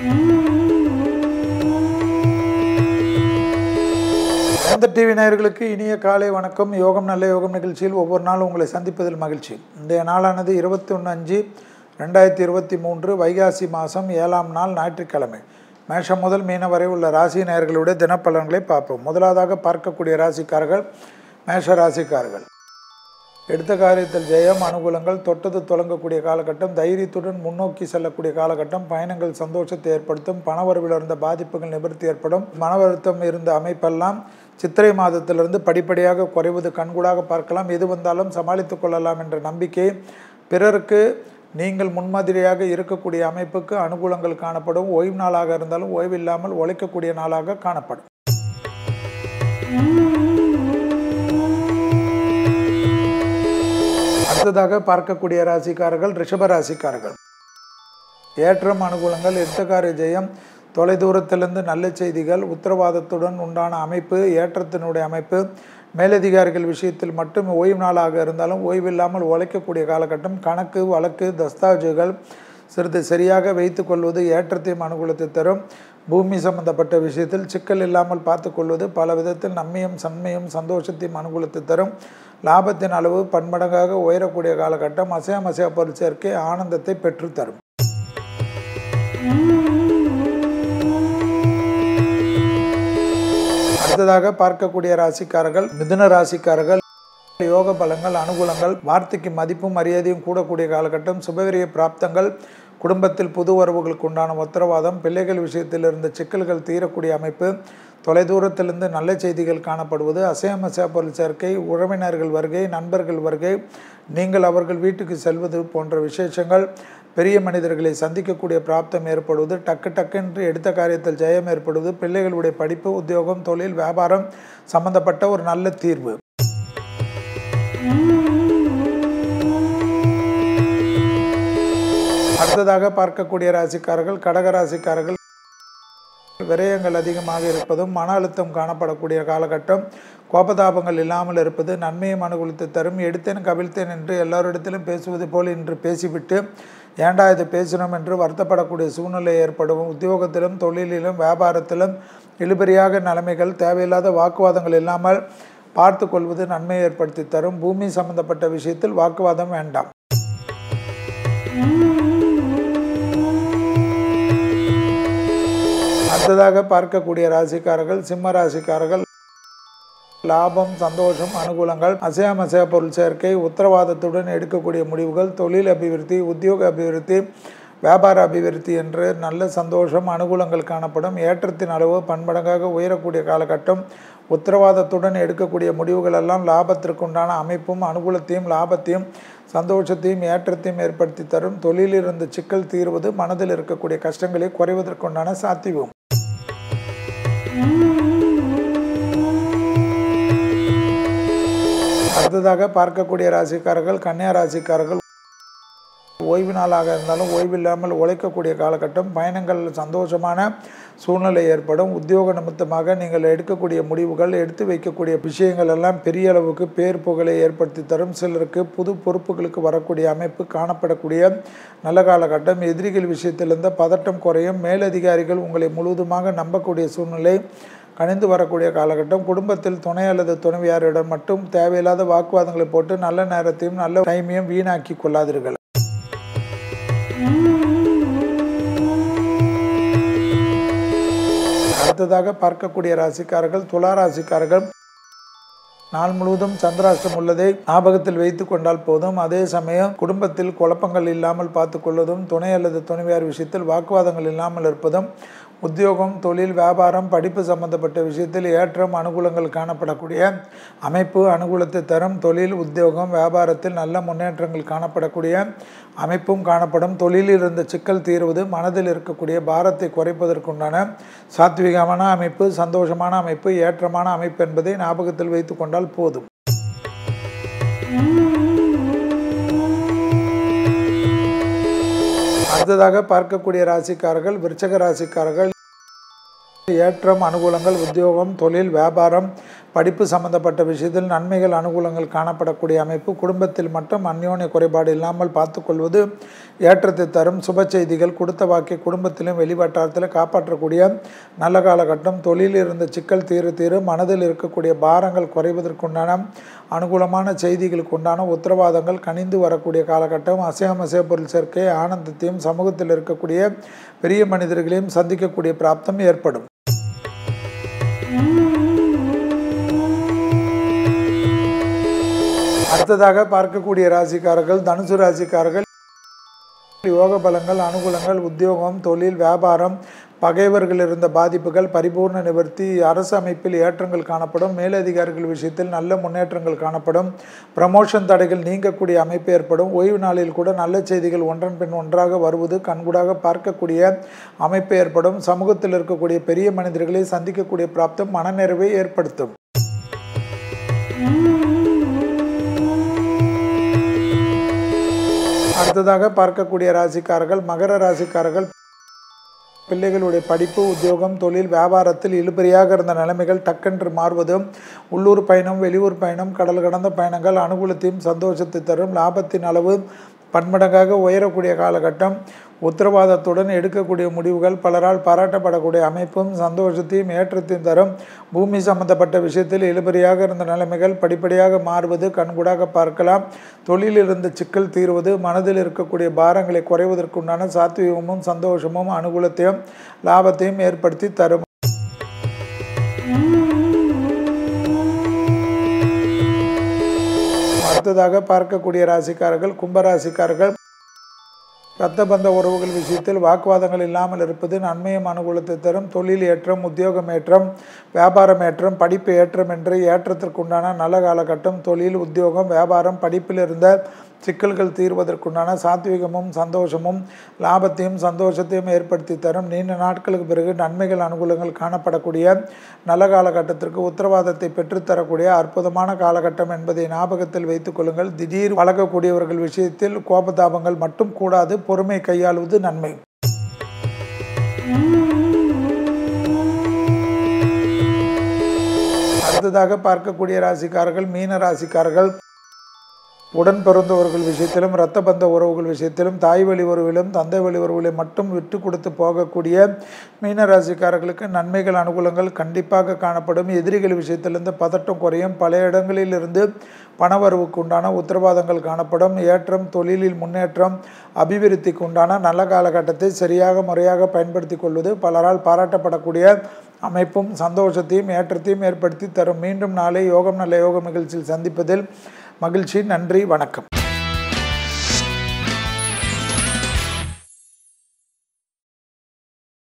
வேந்த TV நேயர்களுக்கு இனிய காலை வணக்கம் யோகம் நல்ல யோகம் நிகழ்ச்சியில் ஒவ்வொரு நாளும் உங்களை சந்திப்பதில் மகிழ்ச்சி இன்றைய நாளானது இருபத்தி ஒன்று அஞ்சு ரெண்டாயிரத்தி இருபத்தி மூன்று வைகாசி மாதம் ஏழாம் நாள் ஞாயிற்றுக்கிழமை மேஷம் முதல் மீனம் வரை உள்ள ராசி நேயர்களுடைய தினப்பலன்களை பார்ப்போம் முதலாவதாக பார்க்கக்கூடிய ராசிக்காரர்கள் மேஷ ராசிக்காரர்கள் எடுத்த காரியத்தில் ஜெயம் அனுகூலங்கள் தொட்டது தொடங்கக்கூடிய காலகட்டம் தைரியத்துடன் முன்னோக்கி செல்லக்கூடிய காலகட்டம் பயணங்கள் சந்தோஷத்தை ஏற்படுத்தும் பணவரவில் இருந்த பாதிப்புகள் நிவர்த்தி ஏற்படும் மன வருத்தம் இருந்த அமைப்பெல்லாம் சித்திரை மாதத்திலிருந்து படிப்படியாக குறைவது கண்கூடாக பார்க்கலாம் எது வந்தாலும் சமாளித்து கொள்ளலாம் என்ற நம்பிக்கை பிறருக்கு நீங்கள் முன்மாதிரியாக இருக்கக்கூடிய அமைப்புக்கு அனுகூலங்கள் காணப்படும் ஓய்வு நாளாக இருந்தாலும் ஓய்வு இல்லாமல் உழைக்கக்கூடிய நாளாக காணப்படும் அடுத்ததாக பார்க்கக்கூடிய ராசிக்காரர்கள் ரிஷப ராசிக்காரர்கள் ஏற்றம் அனுகூலங்கள் எடுத்தக்கார ஜெயம் தொலைதூரத்திலிருந்து நல்ல செய்திகள் உத்தரவாதத்துடன் உண்டான அமைப்பு ஏற்றத்தினுடைய அமைப்பு மேலதிகாரிகள் விஷயத்தில் மட்டும் ஓய்வு நாளாக இருந்தாலும் ஓய்வில்லாமல் உழைக்கக்கூடிய காலகட்டம் கணக்கு வழக்கு தஸ்தாவேஜுகள் சிறிது சரியாக வைத்து கொள்வது ஏற்றத்தையும் அனுகூலத்தை தரும் பூமி சம்பந்தப்பட்ட விஷயத்தில் சிக்கல் இல்லாமல் பார்த்து கொள்வது பல விதத்தில் நன்மையும் சன்மையும் சந்தோஷத்தையும் அனுகூலத்தை தரும் லாபத்தின் அளவு பன்மடங்காக உயரக்கூடிய காலகட்டம் அசையம் அசைய பொருள் சேர்க்கை ஆனந்தத்தை பெற்றுத்தரும் அடுத்ததாக பார்க்கக்கூடிய ராசிக்காரர்கள் மிதுன ராசிக்காரர்கள் யோக பலங்கள் அனுகூலங்கள் வார்த்தைக்கு மதிப்பும் மரியாதையும் கூடக்கூடிய காலகட்டம் சுபவிரிய பிராப்தங்கள் குடும்பத்தில் புது உறவுகளுக்கு உண்டான உத்தரவாதம் பிள்ளைகள் விஷயத்தில் இருந்த சிக்கல்கள் தீரக்கூடிய அமைப்பு தொலைதூரத்திலிருந்து நல்ல செய்திகள் காணப்படுவது அசையமசைய பொருள் சேர்க்கை உறவினர்கள் வருகை நண்பர்கள் வருகை நீங்கள் அவர்கள் வீட்டுக்கு செல்வது போன்ற விசேஷங்கள் பெரிய மனிதர்களை சந்திக்கக்கூடிய பிராப்தம் ஏற்படுவது டக்கு டக்கென்று எடுத்த காரியத்தில் ஜெயம் ஏற்படுவது பிள்ளைகளுடைய படிப்பு உத்தியோகம் தொழில் வியாபாரம் சம்பந்தப்பட்ட ஒரு நல்ல தீர்வு அடுத்ததாக பார்க்கக்கூடிய ராசிக்காரர்கள் கடக ராசிக்காரர்கள் விரயங்கள் அதிகமாக இருப்பதும் மன அழுத்தம் காணப்படக்கூடிய காலகட்டம் கோபதாபங்கள் இல்லாமல் இருப்பது நன்மையும் அனுகூலித்து தரும் எடுத்தேன் கவிழ்த்தேன் என்று எல்லோரிடத்திலும் பேசுவது போல் இன்று பேசிவிட்டு ஏண்டா இது பேசணும் என்று வருத்தப்படக்கூடிய சூழ்நிலை ஏற்படும் உத்தியோகத்திலும் தொழிலிலும் வியாபாரத்திலும் இழுபறியாக நிலைமைகள் தேவையில்லாத வாக்குவாதங்கள் இல்லாமல் பார்த்து கொள்வது நன்மை ஏற்படுத்தி தரும் பூமி சம்பந்தப்பட்ட விஷயத்தில் வாக்குவாதம் வேண்டாம் அடுத்ததாக பார்க்கக்கூடிய ராசிக்காரர்கள் சிம்ம ராசிக்காரர்கள் லாபம் சந்தோஷம் அனுகூலங்கள் அசையாமசைய பொருள் சேர்க்கை உத்தரவாதத்துடன் எடுக்கக்கூடிய முடிவுகள் தொழில் அபிவிருத்தி உத்தியோக அபிவிருத்தி வியாபார அபிவிருத்தி என்று நல்ல சந்தோஷம் அனுகூலங்கள் காணப்படும் ஏற்றத்தின் அளவு பன்மடங்காக உயரக்கூடிய காலகட்டம் உத்தரவாதத்துடன் எடுக்கக்கூடிய முடிவுகள் எல்லாம் லாபத்திற்கு உண்டான அமைப்பும் அனுகூலத்தையும் லாபத்தையும் சந்தோஷத்தையும் ஏற்றத்தையும் ஏற்படுத்தி தரும் தொழிலில் இருந்த சிக்கல் தீர்வது மனதில் இருக்கக்கூடிய கஷ்டங்களை குறைவதற்குண்டான சாத்தியம் அடுத்ததாக பார்க்கக்கூடிய ராசிக்காரர்கள் கன்னியா ராசிக்காரர்கள் ஓய்வு நாளாக இருந்தாலும் ஓய்வில்லாமல் உழைக்கக்கூடிய காலகட்டம் பயணங்கள் சந்தோஷமான சூழ்நிலை ஏற்படும் உத்தியோக நிமித்தமாக நீங்கள் எடுக்கக்கூடிய முடிவுகள் எடுத்து வைக்கக்கூடிய விஷயங்கள் எல்லாம் பெரிய அளவுக்கு பேர் புகழை ஏற்படுத்தி தரும் சிலருக்கு புது பொறுப்புகளுக்கு வரக்கூடிய அமைப்பு காணப்படக்கூடிய நல்ல காலகட்டம் எதிரிகள் விஷயத்திலிருந்த பதட்டம் குறையும் மேலதிகாரிகள் உங்களை முழுவதுமாக நம்பக்கூடிய சூழ்நிலை கணிந்து வரக்கூடிய காலகட்டம் குடும்பத்தில் துணை அல்லது துணைவியாரிடம் மட்டும் தேவையில்லாத வாக்குவாதங்களை போட்டு நல்ல நேரத்தையும் நல்ல டைமையும் வீணாக்கி கொள்ளாதீர்கள் அடுத்ததாக பார்க்கக்கூடிய ராசிக்காரர்கள் துலா ராசிக்காரர்கள் நாள் முழுவதும் சந்திராஷ்டம் உள்ளதை ஞாபகத்தில் வைத்து கொண்டால் போதும் அதே சமயம் குடும்பத்தில் குழப்பங்கள் இல்லாமல் பார்த்து கொள்வதும் துணை அல்லது துணைவியார் விஷயத்தில் வாக்குவாதங்கள் இல்லாமல் இருப்பதும் உத்தியோகம் தொழில் வியாபாரம் படிப்பு சம்பந்தப்பட்ட விஷயத்தில் ஏற்றம் அனுகூலங்கள் காணப்படக்கூடிய அமைப்பு அனுகூலத்தை தரும் தொழில் உத்தியோகம் வியாபாரத்தில் நல்ல முன்னேற்றங்கள் காணப்படக்கூடிய அமைப்பும் காணப்படும் தொழிலில் இருந்த சிக்கல் தீர்வது மனதில் இருக்கக்கூடிய பாரத்தை குறைப்பதற்குண்டான சாத்விகமான அமைப்பு சந்தோஷமான அமைப்பு ஏற்றமான அமைப்பு என்பதை ஞாபகத்தில் வைத்து கொண்டால் போதும் அடுத்ததாக பார்க்கக்கூடிய ராசிக்காரர்கள் விருச்சக ராசிக்காரர்கள் ஏற்றம் அனுகூலங்கள் உத்தியோகம் தொழில் வியாபாரம் படிப்பு சம்பந்தப்பட்ட விஷயத்தில் நன்மைகள் அனுகூலங்கள் காணப்படக்கூடிய அமைப்பு குடும்பத்தில் மட்டும் அந்யோன்ய குறைபாடு இல்லாமல் பார்த்துக்கொள்வது ஏற்றத்தை தரும் சுப செய்திகள் கொடுத்த வாக்கை குடும்பத்திலும் வெளிவட்டாரத்திலும் காப்பாற்றக்கூடிய நல்ல காலகட்டம் தொழிலில் இருந்த சிக்கல் தீர தீர மனதில் இருக்கக்கூடிய பாரங்கள் குறைவதற்குண்டான அனுகூலமான செய்திகளுக்கு உண்டான உத்தரவாதங்கள் கனிந்து வரக்கூடிய காலகட்டம் அசையாமசைய பொருள் சேர்க்கை ஆனந்தத்தையும் சமூகத்தில் இருக்கக்கூடிய பெரிய மனிதர்களையும் சந்திக்கக்கூடிய பிராப்தம் ஏற்படும் அடுத்ததாக பார்க்கக்கூடிய ராசிக்காரர்கள் தனுசு ராசிக்காரர்கள் யோக பலங்கள் அனுகூலங்கள் உத்தியோகம் தொழில் வியாபாரம் பகைவர்கள் இருந்த பாதிப்புகள் பரிபூர்ண நிவர்த்தி அரசு அமைப்பில் ஏற்றங்கள் காணப்படும் மேலதிகாரிகள் விஷயத்தில் நல்ல முன்னேற்றங்கள் காணப்படும் ப்ரமோஷன் தடைகள் நீங்கக்கூடிய அமைப்பு ஏற்படும் ஓய்வு நாளில் கூட நல்ல செய்திகள் ஒன்றன் பின் ஒன்றாக வருவது கண்கூடாக பார்க்கக்கூடிய அமைப்பு ஏற்படும் சமூகத்தில் இருக்கக்கூடிய பெரிய மனிதர்களை சந்திக்கக்கூடிய பிராப்தம் மனநிறைவை ஏற்படுத்தும் அடுத்ததாக பார்க்கக்கூடிய ராசிக்காரர்கள் மகர ராசிக்காரர்கள் பிள்ளைகளுடைய படிப்பு உத்தியோகம் தொழில் வியாபாரத்தில் இழுபறியாக இருந்த நிலைமைகள் டக்கென்று மாறுவதும் உள்ளூர் பயணம் வெளியூர் பயணம் கடல் கடந்த பயணங்கள் அனுகூலத்தையும் சந்தோஷத்தை தரும் லாபத்தின் அளவு பன்மடங்காக உயரக்கூடிய காலகட்டம் உத்தரவாதத்துடன் எடுக்கக்கூடிய முடிவுகள் பலரால் பாராட்டப்படக்கூடிய அமைப்பும் சந்தோஷத்தையும் ஏற்றத்தையும் தரும் பூமி சம்பந்தப்பட்ட விஷயத்தில் இழுபறியாக இருந்த நிலைமைகள் படிப்படியாக மாறுவது கண்கூடாக பார்க்கலாம் தொழிலில் இருந்த சிக்கல் தீர்வது மனதில் இருக்கக்கூடிய பாரங்களை குறைவதற்குண்டான சாத்வீகமும் சந்தோஷமும் அனுகூலத்தையும் லாபத்தையும் ஏற்படுத்தி தரும் அடுத்ததாக பார்க்கக்கூடிய ராசிக்காரர்கள் கும்பராசிக்காரர்கள் இரத்த பந்த உறவுகள் விஷயத்தில் வாக்குவாதங்கள் இல்லாமல் இருப்பது நன்மையும் அனுகூலத்தை தரும் தொழில் ஏற்றம் உத்தியோகம் ஏற்றம் வியாபாரம் ஏற்றம் படிப்பு ஏற்றம் என்று ஏற்றத்திற்குண்டான நல்ல காலகட்டம் தொழில் உத்தியோகம் வியாபாரம் படிப்பில் இருந்த சிக்கல்கள் தீர்வதற்குண்டான சாத்விகமும் சந்தோஷமும் லாபத்தையும் சந்தோஷத்தையும் ஏற்படுத்தி தரும் நீண்ட நாட்களுக்கு பிறகு நன்மைகள் அனுகூலங்கள் காணப்படக்கூடிய நல்ல காலகட்டத்திற்கு உத்தரவாதத்தை பெற்றுத்தரக்கூடிய அற்புதமான காலகட்டம் என்பதை ஞாபகத்தில் வைத்துக் கொள்ளுங்கள் திடீர் வளர்க்கக்கூடியவர்கள் விஷயத்தில் கோபதாபங்கள் மட்டும் கூடாது பொறுமை கையாளுவது நன்மை அடுத்ததாக பார்க்கக்கூடிய ராசிக்காரர்கள் மீன ராசிக்காரர்கள் உடன் பிறந்தவர்கள் விஷயத்திலும் இரத்த பந்த உறவுகள் விஷயத்திலும் தாய் வழி உறவிலும் தந்தை வழி உறவுகளை மட்டும் விட்டு கொடுத்து போகக்கூடிய மீன ராசிக்காரர்களுக்கு நன்மைகள் அனுகூலங்கள் கண்டிப்பாக காணப்படும் எதிரிகள் விஷயத்திலிருந்து பதட்டம் குறையும் பல இடங்களிலிருந்து பணவரவுக்கு உண்டான உத்தரவாதங்கள் காணப்படும் ஏற்றம் தொழிலில் முன்னேற்றம் அபிவிருத்திக்கு உண்டான நல்ல காலகட்டத்தை சரியாக முறையாக பயன்படுத்தி கொள்வது பலரால் பாராட்டப்படக்கூடிய அமைப்பும் சந்தோஷத்தையும் ஏற்றத்தையும் ஏற்படுத்தி தரும் மீண்டும் நாளை யோகம் நல்ல யோகம் நிகழ்ச்சியில் சந்திப்பதில் மகிழ்ச்சி நன்றி வணக்கம்